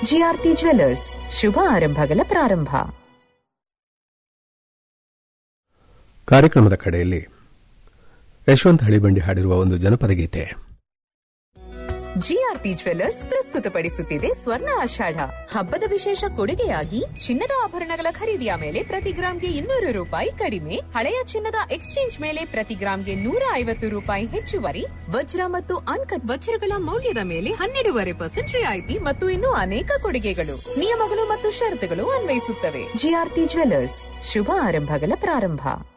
GRT jewellers ಶುಭ ಆರಂಭಗಳ ಪ್ರಾರಂಭ ಕಾರ್ಯಕ್ರಮದ ಕಡೆಯಲ್ಲಿ ಯಶವಂತ್ ಹಳಿಬಂಡಿ ಹಾಡಿರುವ ಒಂದು ಜನಪದ ಗೀತೆ ಜಿಆರ್ಟಿ ಜ್ಯುವೆಲ್ಲರ್ಸ್ ಪ್ರಸ್ತುತಪಡಿಸುತ್ತಿದೆ ಸ್ವರ್ಣ ಆಷಾಢ ಹಬ್ಬದ ವಿಶೇಷ ಕೊಡುಗೆಯಾಗಿ ಚಿನ್ನದ ಆಭರಣಗಳ ಖರೀದಿಯ ಮೇಲೆ ಪ್ರತಿ ಗ್ರಾಂಗೆ ಇನ್ನೂರು ರೂಪಾಯಿ ಕಡಿಮೆ ಹಳೆಯ ಚಿನ್ನದ ಎಕ್ಸ್ಚೇಂಜ್ ಮೇಲೆ ಪ್ರತಿ ಗ್ರಾಂಗೆ ನೂರ ಐವತ್ತು ರೂಪಾಯಿ ಹೆಚ್ಚುವರಿ ವಜ್ರ ಮತ್ತು ಅನ್ಕಟ್ ವಜ್ರಗಳ ಮೌಲ್ಯದ ಮೇಲೆ ಹನ್ನೆರಡೂವರೆ ಪರ್ಸೆಂಟ್ ರಿಯಾಯಿತಿ ಮತ್ತು ಇನ್ನೂ ಅನೇಕ ಕೊಡುಗೆಗಳು ನಿಯಮಗಳು ಮತ್ತು ಷರತ್ತುಗಳು ಅನ್ವಯಿಸುತ್ತವೆ ಜಿಆರ್ಟಿ ಜ್ಯುವೆಲ್ಲರ್ಸ್ ಶುಭ ಆರಂಭಗಳ ಪ್ರಾರಂಭ